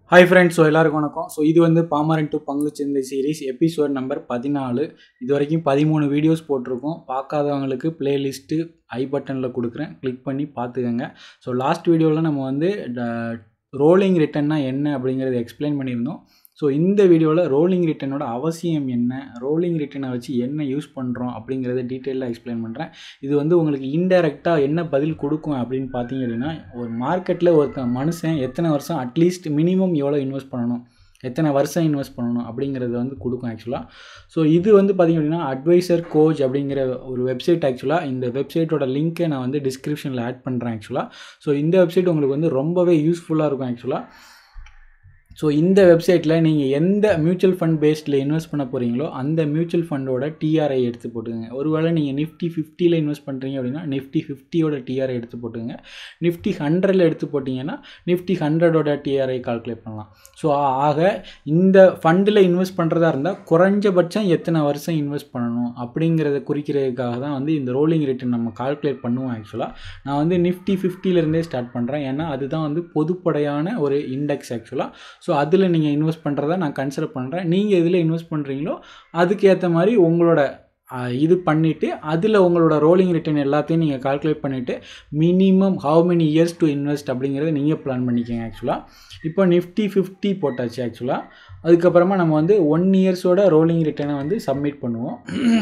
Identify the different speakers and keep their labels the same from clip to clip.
Speaker 1: hi friends so எல்லாருக்கும் வணக்கம் so இது வந்து பாமரன் டு பங்குச்சந்தை சீரிஸ் எபிசோட் நம்பர் பதினாலு இது வரைக்கும் பதிமூணு வீடியோஸ் போட்டிருக்கோம் பார்க்காதவங்களுக்கு பிளேலிஸ்ட்டு ஐ பட்டனில் கொடுக்குறேன் கிளிக் பண்ணி பார்த்துக்கோங்க ஸோ லாஸ்ட் வீடியோவில் நம்ம வந்து ரோலிங் ரிட்டன்னா என்ன அப்படிங்கிறத எக்ஸ்பிளைன் பண்ணியிருந்தோம் ஸோ இந்த வீடியோவில் ரோலிங் ரிட்டனோட அவசியம் என்ன ரோலிங் ரிட்டனை வச்சு என்ன யூஸ் பண்ணுறோம் அப்படிங்கிறத டீட்டெயிலாக எக்ஸ்பிளைன் பண்ணுறேன் இது வந்து உங்களுக்கு இன்டெரக்டாக என்ன பதில் கொடுக்கும் அப்படின்னு பார்த்தீங்க அப்படின்னா ஒரு மார்க்கெட்டில் ஒரு மனுஷன் எத்தனை வருஷம் அட்லீஸ்ட் மினிமம் எவ்வளோ இன்வெஸ்ட் பண்ணணும் எத்தனை வருஷம் இன்வெஸ்ட் பண்ணணும் அப்படிங்கிறது வந்து கொடுக்கும் ஆக்சுவலாக ஸோ இது வந்து பார்த்திங்க அப்படின்னா அட்வைசர் கோச் அப்படிங்கிற ஒரு வெப்சைட் ஆக்சுவலாக இந்த வெப்சைட்டோட லிங்க்கை நான் வந்து டிஸ்கிரிப்ஷனில் ஆட் பண்ணுறேன் ஆக்சுவலாக ஸோ இந்த வெப்சைட் உங்களுக்கு வந்து ரொம்பவே யூஸ்ஃபுல்லாக இருக்கும் ஆக்சுவலாக ஸோ இந்த வெப்சைட்டில் நீங்கள் எந்த மியூச்சுவல் ஃபண்ட் பேஸ்டில் இன்வெஸ்ட் பண்ண போகிறீங்களோ அந்த மியூச்சுவல் ஃபண்டோட டிஆர்ஐ எடுத்து போட்டுக்கோங்க ஒருவேளை நீங்கள் நிஃப்டி ஃபிஃப்டியில் இன்வெஸ்ட் பண்ணுறீங்க அப்படின்னா நிஃப்டி ஃபிஃப்டியோட டிஆர்ஐ எடுத்து போட்டுங்க நிஃப்டி ஹண்ட்ரடில் எடுத்து போட்டிங்கன்னா நிஃப்டி ஹண்ட்ரடோட டிஆர்ஐ கால்குலேட் பண்ணலாம் ஸோ ஆக இந்த ஃபண்டில் இன்வெஸ்ட் பண்ணுறதா இருந்தால் குறைஞ்சபட்சம் எத்தனை வருஷம் இன்வெஸ்ட் பண்ணணும் அப்படிங்கிறத குறிக்கிறதுக்காக தான் வந்து இந்த ரோலிங் ரிட்டர்ன் நம்ம கால்குலேட் பண்ணுவோம் ஆக்சுவலாக நான் வந்து நிஃப்டி ஃபிஃப்டிலேருந்தே ஸ்டார்ட் பண்ணுறேன் ஏன்னா அதுதான் வந்து பொதுப்படையான ஒரு இண்டெக்ஸ் ஆக்சுவலாக ஸோ அதில் நீங்கள் இன்வெஸ்ட் பண்ணுறத நான் கன்சிடர் பண்ணுறேன் நீங்கள் எதில் இன்வெஸ்ட் பண்ணுறீங்களோ அதுக்கேற்ற மாதிரி உங்களோட இது பண்ணிவிட்டு அதில் உங்களோட ரோலிங் ரிட்டர்ன் எல்லாத்தையும் நீங்கள் கால்குலேட் பண்ணிவிட்டு minimum how many years to invest அப்படிங்கிறத நீங்கள் பிளான் பண்ணிக்கோங்க ஆக்சுவலாக இப்போ நிஃப்டி ஃபிஃப்டி போட்டாச்சு ஆக்சுவலாக அதுக்கப்புறமா நம்ம வந்து ஒன் இயர்ஸோட ரோலிங் ரிட்டர்னை வந்து சப்மிட் பண்ணுவோம்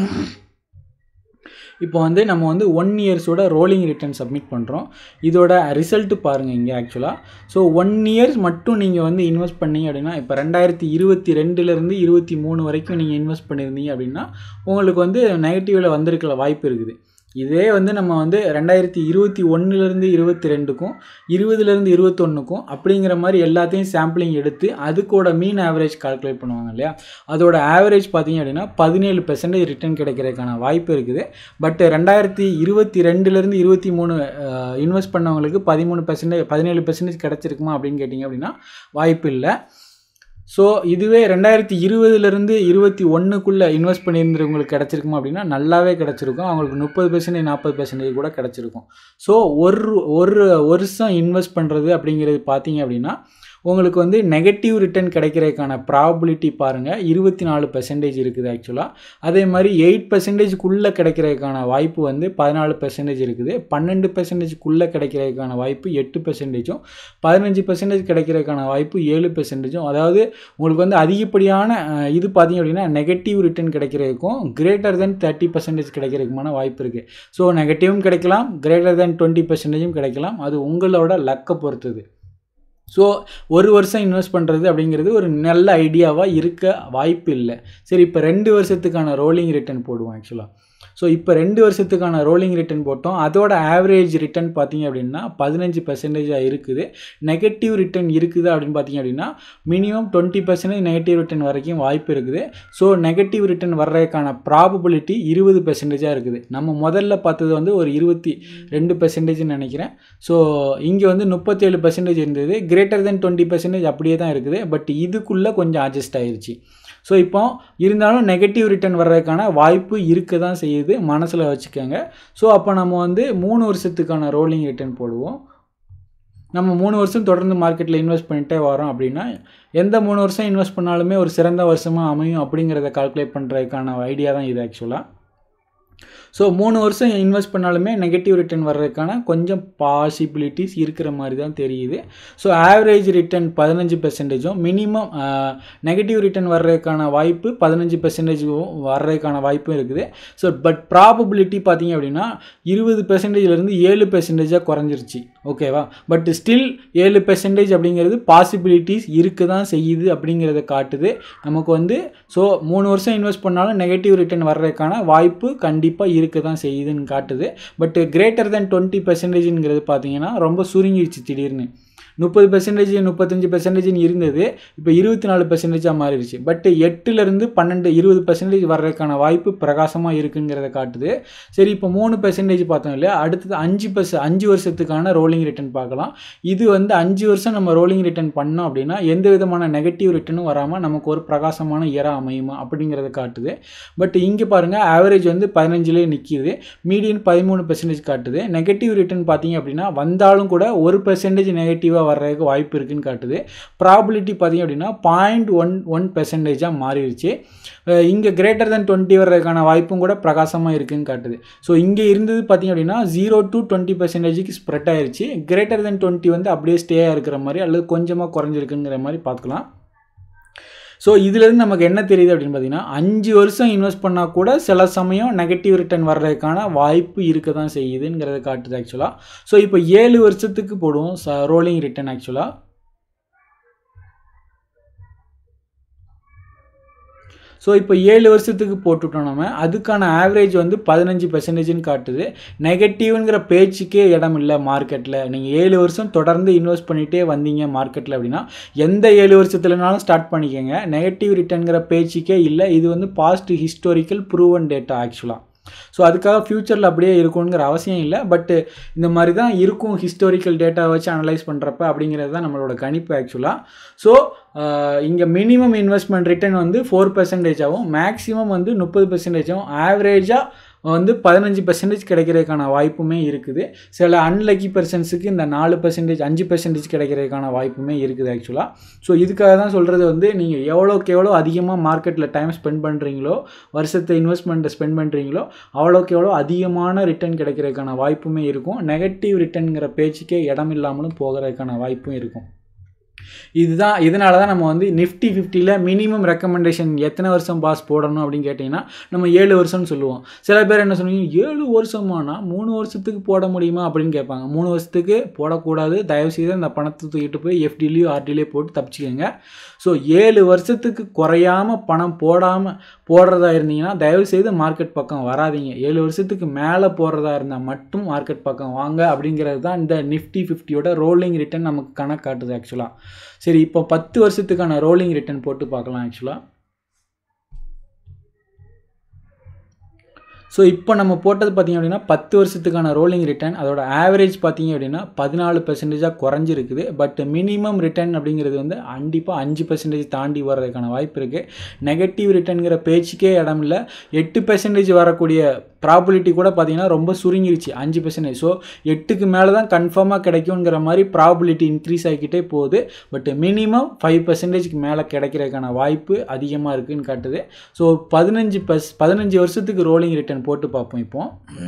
Speaker 1: இப்போ வந்து நம்ம வந்து ஒன் இயர்ஸோட ரோலிங் ரிட்டர்ன் சப்மிட் பண்ணுறோம் இதோட ரிசல்ட்டு பாருங்கள் இங்கே ஆக்சுவலாக ஸோ ஒன் இயர்ஸ் மட்டும் நீங்கள் வந்து இன்வெஸ்ட் பண்ணீங்க அப்படின்னா இப்போ ரெண்டாயிரத்தி இருபத்தி ரெண்டுலேருந்து இருபத்தி மூணு வரைக்கும் நீங்கள் இன்வெஸ்ட் பண்ணியிருந்தீங்க அப்படின்னா உங்களுக்கு வந்து நெகட்டிவில் வந்திருக்கல வாய்ப்பு இருக்குது இதே வந்து நம்ம வந்து ரெண்டாயிரத்தி இருபத்தி ஒன்றுலேருந்து இருபத்தி ரெண்டுக்கும் இருபதுலேருந்து இருபத்தொன்றுக்கும் அப்படிங்கிற மாதிரி எல்லாத்தையும் சாம்பிளிங் எடுத்து அதுக்கோட மீன் ஆவரேஜ் கால்குலேட் பண்ணுவாங்க இல்லையா அதோட ஆவரேஜ் பார்த்தீங்க அப்படின்னா பதினேழு பெர்சன்டேஜ் ரிட்டர்ன் கிடைக்கிறதுக்கான வாய்ப்பு இருக்குது பட் ரெண்டாயிரத்தி இருபத்தி ரெண்டுலேருந்து இருபத்தி மூணு இன்வெஸ்ட் பண்ணவங்களுக்கு பதிமூணு பெர்சன்டேஜ் பதினேழு பெர்சன்டேஜ் கிடச்சிருக்குமா அப்படின்னு கேட்டிங்க அப்படின்னா வாய்ப்பு இல்லை ஸோ இதுவே ரெண்டாயிரத்தி இருபதுலேருந்து இருபத்தி ஒன்றுக்குள்ளே இன்வெஸ்ட் பண்ணியிருந்தவங்களுக்கு கிடச்சிருக்குமா அப்படின்னா நல்லாவே கிடச்சிருக்கும் அவங்களுக்கு முப்பது பெர்சன்டேஜ் நாற்பது பெர்சன்டேஜ் கூட கிடச்சிருக்கும் ஸோ ஒரு ஒரு வருஷம் இன்வெஸ்ட் பண்ணுறது அப்படிங்கிறது பார்த்தீங்க அப்படின்னா உங்களுக்கு வந்து நெகட்டிவ் ரிட்டர்ன் கிடைக்கிறதுக்கான ப்ராபிலிட்டி பாருங்கள் இருபத்தி நாலு பெர்சன்டேஜ் இருக்குது ஆக்சுவலாக அதே மாதிரி எயிட் பெர்சன்டேஜ்க்குள்ளே கிடைக்கிறதுக்கான வாய்ப்பு வந்து பதினாலு பெர்சன்டேஜ் இருக்குது பன்னெண்டு பெர்சன்டேஜ்க்குள்ளே கிடைக்கிறதுக்கான வாய்ப்பு எட்டு பெர்சன்டேஜும் பதினஞ்சு பெர்சன்டேஜ் கிடைக்கிறதுக்கான வாய்ப்பு ஏழு பெர்சன்டேஜும் அதாவது உங்களுக்கு வந்து அதிகப்படியான இது பார்த்தீங்க அப்படின்னா நெகட்டிவ் ரிட்டர்ன் கிடைக்கிறதுக்கும் கிரேட்டர் தென் தேர்ட்டி பர்சன்டேஜ் கிடைக்கிறதுக்குமான வாய்ப்பு இருக்குது ஸோ நெகட்டிவும் கிடைக்கலாம் கிரேட்டர் தென் டுவெண்ட்டி பர்சன்டேஜும் கிடைக்கலாம் அது உங்களோட லக்கை பொறுத்தது ஸோ ஒரு வருஷம் இன்வெஸ்ட் பண்ணுறது அப்படிங்கிறது ஒரு நல்ல ஐடியாவாக இருக்க வாய்ப்பு இல்லை சரி இப்போ ரெண்டு வருஷத்துக்கான ரோலிங் ரிட்டர்ன் போடுவோம் ஆக்சுவலாக ஸோ இப்போ ரெண்டு வருஷத்துக்கான ரோலிங் ரிட்டர்ன் போட்டோம் அதோட ஆவரேஜ் ரிட்டர்ன் பார்த்தீங்க அப்படின்னா பதினஞ்சு பர்சன்டேஜாக இருக்குது நெகட்டிவ் ரிட்டர்ன் இருக்குது அப்படின்னு பார்த்தீங்க அப்படின்னா minimum twenty percentage negative return வரைக்கும் வாய்ப்பு இருக்குது ஸோ நெகட்டிவ் ரிட்டர்ன் வர்றதுக்கான ப்ராபபிலிட்டி இருபது பெர்சன்டேஜாக இருக்குது நம்ம முதல்ல பார்த்தது வந்து ஒரு இருபத்தி ரெண்டு பெர்சன்டேஜ்னு நினைக்கிறேன் ஸோ இங்கே வந்து முப்பத்தேழு பெர்சன்டேஜ் இருந்தது கிரேட்டர் தென் டுவெண்ட்டி பர்சன்டேஜ் அப்படியே தான் இருக்குது பட் இதுக்குள்ளே கொஞ்சம் அட்ஜஸ்ட் ஆயிடுச்சு ஸோ இப்போ இருந்தாலும் நெகட்டிவ் ரிட்டர்ன் வர்றதுக்கான வாய்ப்பு இருக்க தான் செய்யுது மனசில் வச்சுக்கோங்க ஸோ அப்போ நம்ம வந்து மூணு வருஷத்துக்கான ரோலிங் ரிட்டர்ன் போடுவோம் நம்ம மூணு வருஷம் தொடர்ந்து மார்க்கெட்டில் இன்வெஸ்ட் பண்ணிட்டே வரோம் அப்படின்னா எந்த மூணு வருஷம் இன்வெஸ்ட் பண்ணாலுமே ஒரு சிறந்த வருஷமாக அமையும் அப்படிங்கிறத கால்குலேட் பண்ணுறதுக்கான ஐடியா தான் இது ஆக்சுவலாக ஸோ மூணு வருஷம் இன்வெஸ்ட் பண்ணாலுமே நெகட்டிவ் ரிட்டர்ன் வர்றதுக்கான கொஞ்சம் பாசிபிலிட்டிஸ் இருக்கிற மாதிரி தான் தெரியுது ஸோ ஆவரேஜ் ரிட்டர்ன் பதினஞ்சு பெர்சன்டேஜும் மினிமம் நெகட்டிவ் ரிட்டர்ன் வர்றதுக்கான வாய்ப்பு பதினஞ்சு பெர்சன்டேஜும் வர்றதுக்கான வாய்ப்பும் இருக்குது ஸோ பட் ப்ராபபிலிட்டி பார்த்தீங்க அப்படின்னா இருபது பெர்சன்டேஜ்லேருந்து ஏழு பெர்சன்டேஜாக குறைஞ்சிருச்சு ஓகேவா பட் ஸ்டில் ஏழு பெர்சன்டேஜ் அப்படிங்கிறது பாசிபிலிட்டிஸ் இருக்க தான் செய்யுது அப்படிங்கிறத காட்டுது நமக்கு வந்து ஸோ மூணு வருஷம் இன்வெஸ்ட் பண்ணாலும் நெகட்டிவ் ரிட்டர்ன் வர்றதுக்கான வாய்ப்பு கண்டிப்பாக இருக்க தான் செய்யுதுன்னு காட்டுது பட் கிரேட்டர் தென் டுவெண்ட்டி பெர்சன்டேஜ்ங்கிறது பார்த்தீங்கன்னா ரொம்ப சுருங்கிடுச்சு திடீர்னு முப்பது பெர்சன்டேஜ் முப்பத்தஞ்சு பெர்சன்டேஜ்னு இருந்தது இப்போ இருபத்தி நாலு பெர்சன்டேஜாக மாறிடுச்சு பட் எட்டுலேருந்து பன்னெண்டு இருபது பெர்சன்டேஜ் வர்றதுக்கான வாய்ப்பு பிரகாசமாக இருக்குங்கிறத காட்டுது சரி இப்போ மூணு பெர்சன்டேஜ் பார்த்தோம் இல்லையா அடுத்தது அஞ்சு பெர்ச அஞ்சு வருஷத்துக்கான ரோலிங் ரிட்டர்ன் பார்க்கலாம் இது வந்து அஞ்சு வருஷம் நம்ம ரோலிங் ரிட்டர்ன் பண்ணோம் அப்படின்னா எந்த விதமான நெகட்டிவ் ரிட்டர்னும் வராமல் நமக்கு ஒரு பிரகாசமான இயரா அமையுமா அப்படிங்கிறத காட்டுது பட் இங்கே பாருங்கள் ஆவரேஜ் வந்து பதினஞ்சுலேயே நிற்கிது மீடியன் பதிமூணு பெர்சன்டேஜ் காட்டுது நெகட்டிவ் ரிட்டர்ன் பார்த்தீங்க அப்படின்னா வந்தாலும் கூட ஒரு பெர்சன்டேஜ் நெகட்டிவாக நெகட்டிவாக வர்றதுக்கு வாய்ப்பு இருக்குன்னு காட்டுது ப்ராபிலிட்டி பார்த்திங்க அப்படின்னா பாயிண்ட் ஒன் ஒன் பெர்சன்டேஜாக மாறிடுச்சு இங்கே கிரேட்டர் தென் டுவெண்ட்டி வர்றதுக்கான வாய்ப்பும் கூட பிரகாசமாக இருக்குன்னு காட்டுது ஸோ இங்கே இருந்தது பார்த்திங்க அப்படின்னா ஜீரோ டு டுவெண்ட்டி பர்சன்டேஜுக்கு ஸ்ப்ரெட் ஆயிருச்சு கிரேட்டர் தென் டுவெண்ட்டி வந்து அப்படியே ஸ்டேயாக இருக்கிற மாதிரி அல்லது கொஞ்சமாக குறைஞ்சிருக்குங்கிற மாதிரி பார்த்துக்கலாம் ஸோ இதுலேருந்து நமக்கு என்ன தெரியுது அப்படின்னு பார்த்தீங்கன்னா அஞ்சு வருஷம் இன்வெஸ்ட் பண்ணால் கூட சில சமயம் நெகட்டிவ் ரிட்டர்ன் வர்றதுக்கான வாய்ப்பு இருக்க தான் செய்யுதுங்கிறத காட்டுது ஆக்சுவலாக ஸோ இப்போ ஏழு வருஷத்துக்கு போடுவோம் ச ரோலிங் ரிட்டர்ன் ஆக்சுவலாக ஸோ இப்போ ஏழு வருஷத்துக்கு போட்டுவிட்டோம் நம்ம அதுக்கான ஆவரேஜ் வந்து பதினஞ்சு பெர்சன்டேஜ்னு காட்டுது நெகட்டிவ்ங்கிற பேச்சுக்கே இடம் இல்லை மார்க்கெட்டில் நீங்கள் ஏழு வருஷம் தொடர்ந்து இன்வெஸ்ட் பண்ணிகிட்டே வந்தீங்க மார்க்கெட்டில் அப்படின்னா எந்த ஏழு வருஷத்துலனாலும் ஸ்டார்ட் பண்ணிக்கோங்க நெகட்டிவ் ரிட்டர்ன்கிற பேச்சுக்கே இல்லை இது வந்து பாஸ்ட் ஹிஸ்டாரிக்கல் ப்ரூவன் டேட்டா ஆக்சுவலாக ஸோ அதுக்காக ஃப்யூச்சரில் அப்படியே இருக்குங்கிற அவசியம் இல்லை பட்டு இந்த மாதிரி தான் இருக்கும் ஹிஸ்டாரிக்கல் டேட்டா வச்சு அனலைஸ் பண்ணுறப்ப அப்படிங்கிறது தான் நம்மளோட கணிப்பு ஆக்சுவலாக ஸோ இங்கே மினிமம் இன்வெஸ்ட்மெண்ட் ரிட்டர்ன் வந்து ஃபோர் பர்சன்டேஜாகவும் மேக்ஸிமம் வந்து முப்பது பர்சன்டேஜாகவும் ஆவரேஜாக வந்து பதினஞ்சு பர்சன்டேஜ் கிடைக்கிறதுக்கான வாய்ப்புமே இருக்குது சில அன்லக்கி பர்சன்ஸுக்கு இந்த நாலு பர்சன்டேஜ் அஞ்சு பர்சன்டேஜ் கிடைக்கிறதுக்கான வாய்ப்புமே இருக்குது ஆக்சுவலாக ஸோ இதுக்காக தான் சொல்கிறது வந்து நீங்கள் எவ்வளோக்கு எவ்வளோ அதிகமாக மார்க்கெட்டில் டைம் ஸ்பெண்ட் பண்ணுறீங்களோ வருஷத்தை இன்வெஸ்ட்மெண்ட்டை ஸ்பெண்ட் பண்ணுறீங்களோ அவ்வளோக்கு எவ்வளோ அதிகமான ரிட்டர்ன் கிடைக்கிறதுக்கான வாய்ப்புமே இருக்கும் நெகட்டிவ் ரிட்டர்னுங்கிற பேச்சுக்கே இடம் இல்லாமலும் போகிறதுக்கான வாய்ப்பும் இருக்கும் இதுதான் இதனால தான் நம்ம வந்து நிஃப்டி ஃபிஃப்டியில் மினிமம் ரெக்கமெண்டேஷன் எத்தனை வருஷம் பாஸ் போடணும் அப்படின்னு கேட்டிங்கன்னா நம்ம ஏழு வருஷம்னு சொல்லுவோம் சில பேர் என்ன சொல்லுவீங்க ஏழு வருஷமானா மூணு வருஷத்துக்கு போட முடியுமா அப்படின்னு கேட்பாங்க மூணு வருஷத்துக்கு போடக்கூடாது தயவுசெய்து அந்த பணத்தை தூக்கிட்டு போய் எஃப்டிலையோ ஆர்டிலையோ போட்டு தப்பிச்சுக்கோங்க ஸோ ஏழு வருஷத்துக்கு குறையாமல் பணம் போடாமல் போடுறதா இருந்தீங்கன்னா தயவுசெய்து மார்க்கெட் பக்கம் வராதிங்க ஏழு வருஷத்துக்கு மேலே போடுறதா இருந்தால் மட்டும் மார்க்கெட் பக்கம் வாங்க அப்படிங்கிறது தான் இந்த நிஃப்டி ஃபிஃப்டியோட ரோலிங் ரிட்டர்ன் நமக்கு கணக்கு காட்டுது ஆக்சுவலாக சரி இப்போ பத்து வருஷத்துக்கான ரோலிங் ரிட்டர்ன் போட்டு பார்க்கலாம் ஆக்சுவலாக ஸோ இப்போ நம்ம போட்டது பார்த்திங்க அப்படின்னா பத்து வருஷத்துக்கான ரோலிங் ரிட்டர்ன் அதோட ஆவரேஜ் பார்த்திங்க அப்படின்னா பதினாலு பெர்சன்டேஜாக குறைஞ்சிருக்குது பட் மினிமம் ரிட்டர்ன் அப்படிங்கிறது வந்து கண்டிப்பாக அஞ்சு பெர்சன்டேஜ் தாண்டி வர்றதுக்கான வாய்ப்பு இருக்குது நெகட்டிவ் ரிட்டர்னுங்கிற பேச்சுக்கே இடம் இல்லை எட்டு பெர்சன்டேஜ் வரக்கூடிய ப்ராபிலிட்டி கூட பார்த்திங்கன்னா ரொம்ப சுருங்கிருச்சு அஞ்சு பெர்சன்டேஜ் ஸோ எட்டுக்கு மேலே தான் கன்ஃபார்மாக கிடைக்குங்கிற மாதிரி ப்ராபிலிட்டி இன்க்ரீஸ் ஆகிக்கிட்டே போகுது பட் மினிமம் ஃபைவ் பர்சன்டேஜ்க்கு மேலே கிடைக்கிறதுக்கான வாய்ப்பு அதிகமாக இருக்குதுன்னு காட்டுது ஸோ பதினஞ்சு பஸ் பதினஞ்சு வருஷத்துக்கு ரோலிங் ரிட்டர்ன் போட்டு பார்ப்போம் இப்போ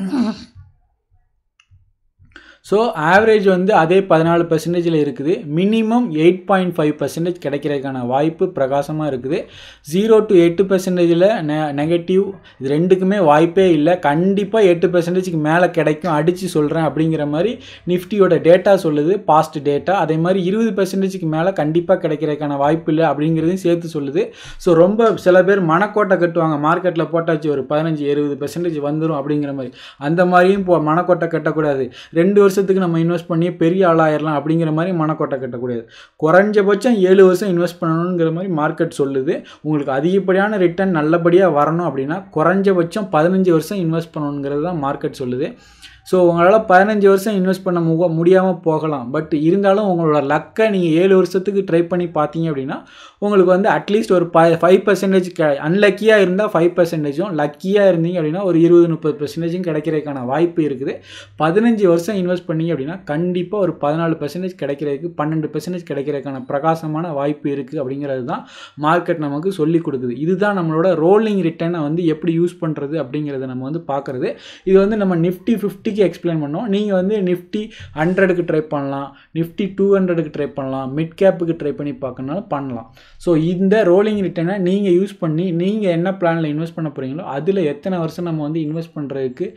Speaker 1: ஸோ ஆவரேஜ் வந்து அதே பதினாலு பர்சன்டேஜில் இருக்குது minimum eight point five percentage கிடைக்கிறதுக்கான வாய்ப்பு பிரகாசமாக இருக்குது ஜீரோ டு எட்டு பர்சன்டேஜில் நெ நெகட்டிவ் இது ரெண்டுக்குமே வாய்ப்பே இல்லை கண்டிப்பாக எட்டு பர்சன்டேஜ்க்கு மேலே கிடைக்கும் அடித்து சொல்கிறேன் அப்படிங்கிற மாதிரி நிஃப்டியோட டேட்டா சொல்லுது பாஸ்ட் டேட்டா அதே மாதிரி இருபது பர்சன்டேஜ்க்கு மேலே கண்டிப்பாக கிடைக்கிறதுக்கான வாய்ப்பு இல்லை அப்படிங்கிறதையும் சேர்த்து சொல்லுது ஸோ ரொம்ப சில பேர் மனக்கோட்டை கட்டுவாங்க மார்க்கெட்டில் போட்டாச்சு ஒரு பதினஞ்சு இருபது பர்சன்டேஜ் வந்துடும் அப்படிங்கிற மாதிரி அந்த மாதிரியும் போ மனக்கோட்டை கட்டக்கூடாது ரெண்டு வருஷம் வருஷத்துக்கு நம்ம இன்வெஸ்ட் பண்ணி பெரிய ஆளாயிரலாம் அப்படிங்கிற மாதிரி மனக்கோட்டை கட்டக்கூடாது குறைஞ்சபட்சம் ஏழு வருஷம் இன்வெஸ்ட் பண்ணணுங்கிற மாதிரி மார்க்கெட் சொல்லுது உங்களுக்கு அதிகப்படியான ரிட்டர்ன் நல்லபடியாக வரணும் அப்படின்னா குறைஞ்சபட்சம் பதினஞ்சு வருஷம் இன்வெஸ்ட் பண்ணணுங்கிறது தான் மார்க்கெட் சொல்லுது ஸோ உங்களால் பதினஞ்சு வருஷம் இன்வெஸ்ட் பண்ண முக முடியாமல் போகலாம் பட் இருந்தாலும் உங்களோட லக்கை நீங்கள் ஏழு வருஷத்துக்கு ட்ரை பண்ணி பார்த்தீங்க அப்படின்னா உங்களுக்கு வந்து அட்லீஸ்ட் ஒரு ப ஃபைவ் பர்சன்டேஜ் க அன்லக்கியாக இருந்தால் ஃபைவ் பர்சன்டேஜும் லக்கியாக இருந்தீங்க அப்படின்னா ஒரு இருபது முப்பது பர்சன்டேஜும் கிடைக்கிறதுக்கான வாய்ப்பு இருக்குது பதினஞ்சு வருஷம் இன்வெஸ்ட் பண்ணீங்க அப்படின்னா கண்டிப்பாக ஒரு பதினாலு பர்சன்டேஜ் கிடைக்கிறதுக்கு பன்னெண்டு பர்சன்டேஜ் கிடைக்கிறதுக்கான பிரகாசமான வாய்ப்பு இருக்குது அப்படிங்கிறது தான் மார்க்கெட் நமக்கு சொல்லி கொடுக்குது இதுதான் நம்மளோட ரோலிங் ரிட்டர்னை வந்து எப்படி யூஸ் பண்ணுறது அப்படிங்கிறத நம்ம வந்து பார்க்குறது இது வந்து நம்ம நிஃப்டி ஃபிஃப்டிக்கு எக்ஸ்பிளைன் பண்ணோம் நீங்கள் வந்து நிஃப்டி ஹண்ட்ரடுக்கு ட்ரை பண்ணலாம் நிஃப்டி டூ ஹண்ட்ரடுக்கு ட்ரை பண்ணலாம் மிட் கேப்புக்கு ட்ரை பண்ணி பார்க்கணுனாலும் பண்ணலாம் ஸோ இந்த ரோலிங் ரிட்டர்னை நீங்கள் யூஸ் பண்ணி நீங்கள் என்ன பிளானில் இன்வெஸ்ட் பண்ண போகிறீங்களோ அதில் எத்தனை வருஷம் நம்ம வந்து இன்வெஸ்ட் பண்ணுறதுக்கு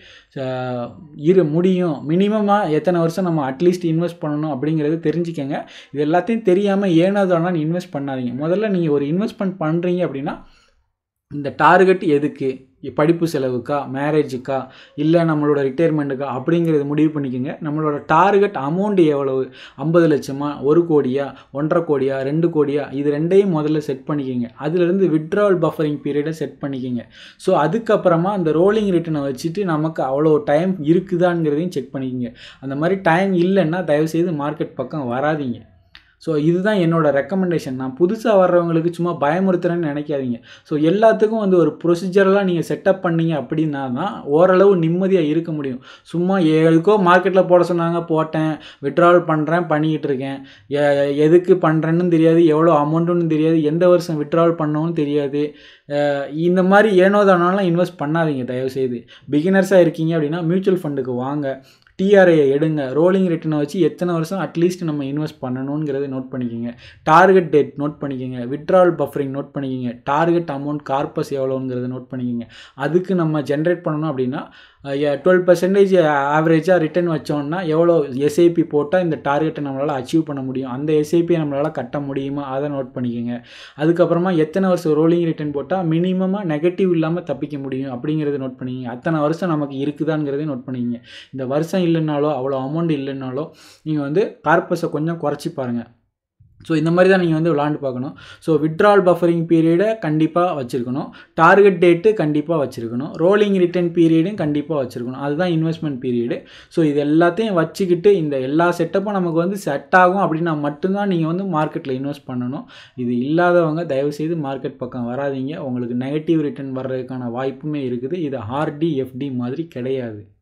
Speaker 1: இரு முடியும் மினிமமாக எத்தனை வருஷம் நம்ம அட்லீஸ்ட் இன்வெஸ்ட் பண்ணணும் அப்படிங்கிறது தெரிஞ்சுக்கங்க இது எல்லாத்தையும் தெரியாமல் ஏனாதானான்னு இன்வெஸ்ட் பண்ணாதீங்க முதல்ல நீங்கள் ஒரு இன்வெஸ்ட்மெண்ட் பண்ணுறீங்க அப்படின்னா இந்த டார்கெட் எதுக்கு படிப்பு செலவுக்கா மேரேஜுக்கா இல்லை நம்மளோட ரிட்டையர்மெண்ட்டுக்கா அப்படிங்கிறத முடிவு பண்ணிக்கோங்க நம்மளோட டார்கெட் அமௌண்ட் எவ்வளவு ஐம்பது லட்சமா ஒரு கோடியா ஒன்றரை கோடியா ரெண்டு கோடியா இது ரெண்டையும் முதல்ல செட் பண்ணிக்கோங்க அதுலேருந்து விட்ராவல் பஃபரிங் பீரியடை செட் பண்ணிக்கோங்க ஸோ அதுக்கப்புறமா அந்த ரோலிங் ரிட்டனை வச்சுட்டு நமக்கு அவ்வளோ டைம் இருக்குதாங்கிறதையும் செக் பண்ணிக்கோங்க அந்த மாதிரி டைம் இல்லைன்னா தயவுசெய்து மார்க்கெட் பக்கம் வராதிங்க ஸோ இதுதான் என்னோட ரெக்கமெண்டேஷன் நான் புதுசாக வர்றவங்களுக்கு சும்மா பயமுறுத்துறேன்னு நினைக்காதீங்க ஸோ எல்லாத்துக்கும் வந்து ஒரு ப்ரொசீஜரெலாம் நீங்கள் செட்டப் பண்ணீங்க அப்படின்னா தான் ஓரளவு நிம்மதியாக இருக்க முடியும் சும்மா எதுக்கோ மார்க்கெட்டில் போட சொன்னாங்க போட்டேன் விட்ராவல் பண்ணுறேன் பண்ணிக்கிட்டு இருக்கேன் எ- எதுக்கு பண்ணுறேன்னு தெரியாது எவ்வளோ அமௌண்ட்டுன்னு தெரியாது எந்த வருஷம் விட்ராவல் பண்ணவும் தெரியாது அஹ் இந்த மாதிரி ஏனோ தானாலாம் இன்வெஸ்ட் பண்ணாதீங்க தயவுசெய்து பிகினர்ஸாக இருக்கீங்க அப்படின்னா மியூச்சுவல் ஃபண்டுக்கு வாங்க டிஆர்ஐ எடுங்க ரோலிங் ரிட்டர்னை வச்சு எத்தனை வருஷம் அட்லீஸ்ட் நம்ம இன்வெஸ்ட் பண்ணணுங்கிறத நோட் பண்ணிக்கோங்க டார்கெட் டேட் நோட் பண்ணிக்கோங்க விட்ராவல் பஃபரிங் நோட் பண்ணிக்கோங்க டார்கெட் அமௌண்ட் கார்பஸ் எவ்வளோங்கிறத நோட் பண்ணிக்கோங்க அதுக்கு நம்ம ஜென்ரேட் பண்ணணும் அப்படின்னா டுவெல் பர்சன்டேஜ் ஆவரேஜாக ரிட்டர்ன் வச்சோம்னா எவ்வளோ எஸ்ஐபி போட்டால் இந்த டார்கெட்டை நம்மளால் அச்சீவ் பண்ண முடியும் அந்த எஸ்ஐபியை நம்மளால் கட்ட முடியுமா அதை நோட் பண்ணிக்கோங்க அதுக்கப்புறமா எத்தனை வருஷம் ரோலிங் ரிட்டர்ன் போட்டால் மினிமமாக நெகட்டிவ் இல்லாமல் தப்பிக்க முடியும் அப்படிங்கிறத நோட் பண்ணிக்கங்க அத்தனை வருஷம் நமக்கு இருக்குதாங்கிறதையும் நோட் பண்ணிக்கங்க இந்த வருஷம் இல்லைன்னாலோ அவ்வளோ அமௌண்ட் இல்லைன்னாலோ நீங்கள் வந்து கார்பஸை கொஞ்சம் குறைச்சி பாருங்கள் ஸோ இந்த மாதிரி தான் நீங்கள் வந்து விளாண்டு பார்க்கணும் ஸோ விட்ரால் பஃபரிங் பீரியடை கண்டிப்பாக வச்சுருக்கணும் டார்கெட் டேட்டு கண்டிப்பாக வச்சுருக்கணும் ரோலிங் ரிட்டர்ன் பீரியடும் கண்டிப்பாக வச்சுருக்கணும் அதுதான் இன்வெஸ்ட்மெண்ட் பீரியடு ஸோ இது எல்லாத்தையும் வச்சுக்கிட்டு இந்த எல்லா செட்டப்பும் நமக்கு வந்து செட் ஆகும் அப்படின்னா மட்டும்தான் நீங்கள் வந்து மார்க்கெட்டில் இன்வெஸ்ட் பண்ணணும் இது இல்லாதவங்க தயவுசெய்து மார்க்கெட் பக்கம் வராதீங்க உங்களுக்கு நெகட்டிவ் ரிட்டர்ன் வர்றதுக்கான வாய்ப்புமே இருக்குது இது ஆர்டி எஃப்டி மாதிரி கிடையாது